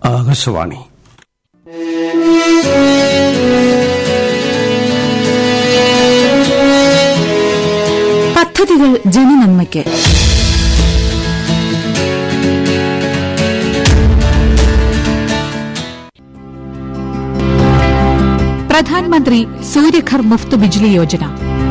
ആകാശവാണി പദ്ധതികൾ ജനനന്മയ്ക്ക് പ്രധാൻമന്ത്രി സൂര്യഘർ മുഫ്ത് ബിജ്ലി യോജന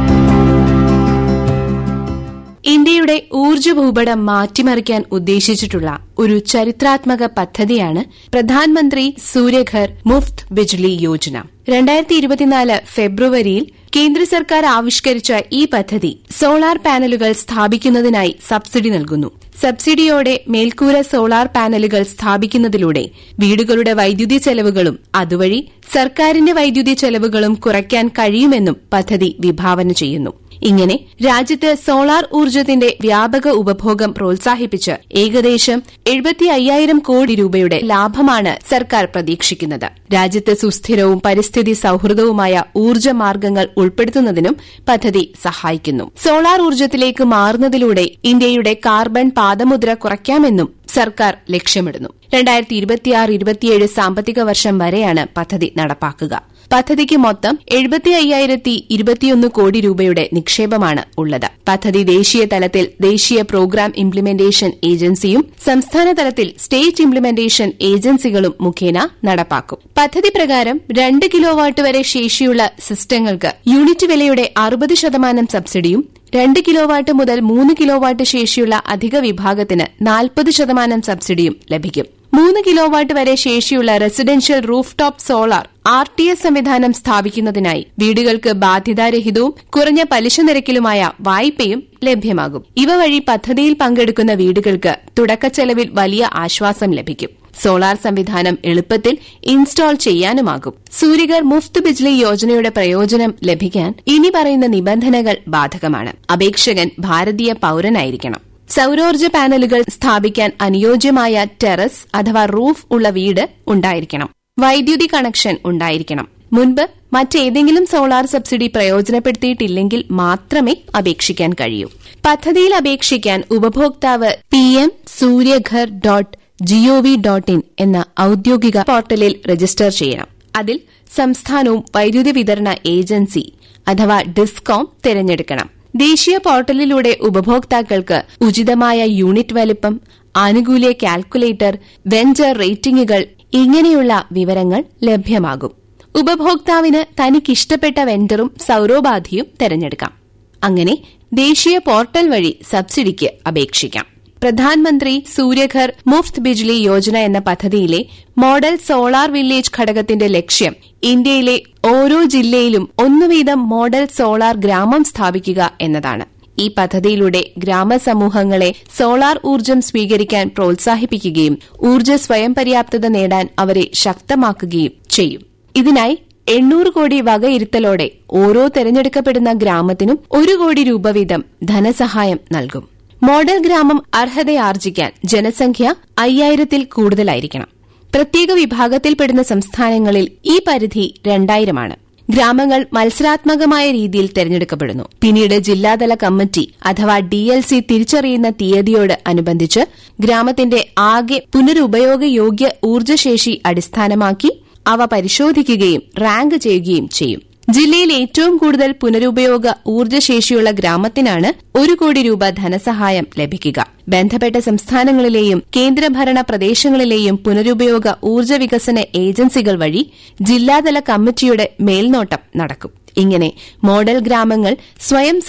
ഇന്ത്യയുടെ ഊർജ്ജ ഭൂപടം മാറ്റിമറിക്കാൻ ഉദ്ദേശിച്ചിട്ടുള്ള ഒരു ചരിത്രാത്മക പദ്ധതിയാണ് പ്രധാൻമന്ത്രി സൂര്യഘർ മുഫ്ത് ബിജ്ലി യോജന രണ്ടായിരത്തി ഇരുപത്തിനാല് ഫെബ്രുവരിയിൽ കേന്ദ്ര സർക്കാർ ആവിഷ്കരിച്ച ഈ പദ്ധതി സോളാർ പാനലുകൾ സ്ഥാപിക്കുന്നതിനായി സബ്സിഡി നൽകുന്നു സബ്സിഡിയോടെ മേൽക്കൂര സോളാർ പാനലുകൾ സ്ഥാപിക്കുന്നതിലൂടെ വീടുകളുടെ വൈദ്യുതി ചെലവുകളും അതുവഴി സർക്കാരിന്റെ വൈദ്യുതി ചെലവുകളും കുറയ്ക്കാൻ കഴിയുമെന്നും പദ്ധതി വിഭാവന ചെയ്യുന്നു ഇങ്ങനെ രാജ്യത്ത് സോളാർ ഊർജ്ജത്തിന്റെ വ്യാപക ഉപഭോഗം പ്രോത്സാഹിപ്പിച്ച് ഏകദേശം എഴുപത്തി അയ്യായിരം കോടി രൂപയുടെ ലാഭമാണ് സർക്കാർ പ്രതീക്ഷിക്കുന്നത് രാജ്യത്ത് സുസ്ഥിരവും പരിസ്ഥിതി സൌഹൃദവുമായ ഊർജ്ജ മാർഗ്ഗങ്ങൾ ഉൾപ്പെടുത്തുന്നതിനും പദ്ധതി സഹായിക്കുന്നു സോളാർ ഊർജ്ജത്തിലേക്ക് മാറുന്നതിലൂടെ ഇന്ത്യയുടെ കാർബൺ പാദമുദ്ര കുറയ്ക്കാമെന്നും സർക്കാർ ലക്ഷ്യമിടുന്നു രണ്ടായിരത്തി ഇരുപത്തിയാറ് ഇരുപത്തിയേഴ് സാമ്പത്തിക വർഷം വരെയാണ് പദ്ധതി നടപ്പാക്കുക പദ്ധതിക്ക് മൊത്തം എഴുപത്തി അയ്യായിരത്തി ഇരുപത്തിയൊന്ന് കോടി രൂപയുടെ നിക്ഷേപമാണ് ഉള്ളത് പദ്ധതി ദേശീയ തലത്തിൽ ദേശീയ പ്രോഗ്രാം ഇംപ്ലിമെന്റേഷൻ ഏജൻസിയും സംസ്ഥാന തലത്തിൽ സ്റ്റേറ്റ് ഇംപ്ലിമെന്റേഷൻ ഏജൻസികളും മുഖേന നടപ്പാക്കും പദ്ധതി പ്രകാരം രണ്ട് കിലോവാട്ട് വരെ ശേഷിയുള്ള സിസ്റ്റങ്ങൾക്ക് യൂണിറ്റ് വിലയുടെ അറുപത് ശതമാനം സബ്സിഡിയും രണ്ട് കിലോവാട്ട് മുതൽ മൂന്ന് കിലോവാട്ട് ശേഷിയുള്ള അധിക വിഭാഗത്തിന് നാൽപ്പത് ശതമാനം സബ്സിഡിയും ലഭിക്കും മൂന്ന് കിലോവാട്ട് വരെ ശേഷിയുള്ള residential roof top solar R T S സംവിധാനം സ്ഥാപിക്കുന്നതിനായി വീടുകൾക്ക് ബാധ്യതാരഹിതവും കുറഞ്ഞ പലിശ നിരക്കിലുമായ വായ്പയും ലഭ്യമാകും ഇവ വഴി പദ്ധതിയിൽ പങ്കെടുക്കുന്ന വീടുകൾക്ക് തുടക്കച്ചെലവിൽ വലിയ ആശ്വാസം ലഭിക്കും സോളാർ സംവിധാനം എളുപ്പത്തിൽ ഇൻസ്റ്റാൾ ചെയ്യാനുമാകും സൂര്യഗർ മുഫ്ത് ബിജ്ലി യോജനയുടെ പ്രയോജനം ലഭിക്കാൻ ഇനി പറയുന്ന നിബന്ധനകൾ ബാധകമാണ് അപേക്ഷകൻ ഭാരതീയ പൌരനായിരിക്കണം സൌരോർജ്ജ പാനലുകൾ സ്ഥാപിക്കാൻ അനുയോജ്യമായ ടെറസ് അഥവാ റൂഫ് ഉള്ള വീട് ഉണ്ടായിരിക്കണം വൈദ്യുതി കണക്ഷൻ ഉണ്ടായിരിക്കണം മുൻപ് മറ്റേതെങ്കിലും സോളാർ സബ്സിഡി പ്രയോജനപ്പെടുത്തിയിട്ടില്ലെങ്കിൽ മാത്രമേ അപേക്ഷിക്കാൻ കഴിയൂ പദ്ധതിയിൽ അപേക്ഷിക്കാൻ ഉപഭോക്താവ് P M Suryaghar dot G O V dot in എന്ന ഔദ്യോഗിക പോർട്ടലിൽ രജിസ്റ്റർ ചെയ്യണം അതിൽ സംസ്ഥാനവും വൈദ്യുതി വിതരണ ഏജൻസി അഥവാ ഡിസ്കോം തിരഞ്ഞെടുക്കണം ദേശീയ പോർട്ടലിലൂടെ ഉപഭോക്താക്കൾക്ക് ഉചിതമായ യൂണിറ്റ് വലിപ്പം ആനുകൂല്യ കാൽക്കുലേറ്റർ വെഞ്ചർ റേറ്റിംഗുകൾ ഇങ്ങനെയുള്ള വിവരങ്ങൾ ലഭ്യമാകും ഉപഭോക്താവിന് തനിക്കിഷ്ടപ്പെട്ട വെണ്ടറും സൌരോപാധിയും തെരഞ്ഞെടുക്കാം അങ്ങനെ ദേശീയ പോർട്ടൽ വഴി സബ്സിഡിക്ക് അപേക്ഷിക്കാം പ്രധാൻമന്ത്രി സൂര്യഘർ മുഫ്ത് ബിജ്ലി യോജന എന്ന പദ്ധതിയിലെ മോഡൽ സോളാർ വില്ലേജ് ഘടകത്തിന്റെ ലക്ഷ്യം ഇന്ത്യയിലെ ഓരോ ജില്ലയിലും ഒന്നുവീതം മോഡൽ സോളാർ ഗ്രാമം സ്ഥാപിക്കുക എന്നതാണ് ഈ പദ്ധതിയിലൂടെ ഗ്രാമസമൂഹങ്ങളെ സോളാർ ഊർജ്ജം സ്വീകരിക്കാൻ പ്രോത്സാഹിപ്പിക്കുകയും ഊർജ്ജ സ്വയം പര്യാപ്തത നേടാൻ അവരെ ശക്തമാക്കുകയും ചെയ്യും ഇതിനായി എണ്ണൂറ് കോടി വകയിരുത്തലോടെ ഓരോ തെരഞ്ഞെടുക്കപ്പെടുന്ന ഗ്രാമത്തിനും ഒരു കോടി രൂപ വീതം ധനസഹായം നൽകും മോഡൽ ഗ്രാമം അർഹതയാർജിക്കാൻ ജനസംഖ്യ അയ്യായിരത്തിൽ കൂടുതലായിരിക്കണം പ്രത്യേക വിഭാഗത്തിൽപ്പെടുന്ന സംസ്ഥാനങ്ങളിൽ ഈ പരിധി രണ്ടായിരമാണ് ഗ്രാമങ്ങൾ മത്സരാത്മകമായ രീതിയിൽ തെരഞ്ഞെടുക്കപ്പെടുന്നു പിന്നീട് ജില്ലാതല കമ്മിറ്റി അഥവാ ഡി എൽ സി തിരിച്ചറിയുന്ന തീയതിയോട് അനുബന്ധിച്ച് ഗ്രാമത്തിന്റെ ആകെ പുനരുപയോഗയോഗ്യ ഊർജ്ജശേഷി അടിസ്ഥാനമാക്കി അവ പരിശോധിക്കുകയും റാങ്ക് ചെയ്യുകയും ചെയ്യും ജില്ലയിൽ ഏറ്റവും കൂടുതൽ പുനരുപയോഗ ഊർജ്ജശേഷിയുള്ള ഗ്രാമത്തിനാണ് ഒരു കോടി രൂപ ധനസഹായം ലഭിക്കുക ബന്ധപ്പെട്ട സംസ്ഥാനങ്ങളിലെയും കേന്ദ്രഭരണ പ്രദേശങ്ങളിലെയും പുനരുപയോഗ ഊർജ്ജ വികസന ഏജൻസികൾ വഴി ജില്ലാതല കമ്മിറ്റിയുടെ മേൽനോട്ടം നടക്കും ഇങ്ങനെ മോഡൽ ഗ്രാമങ്ങൾ സ്വയം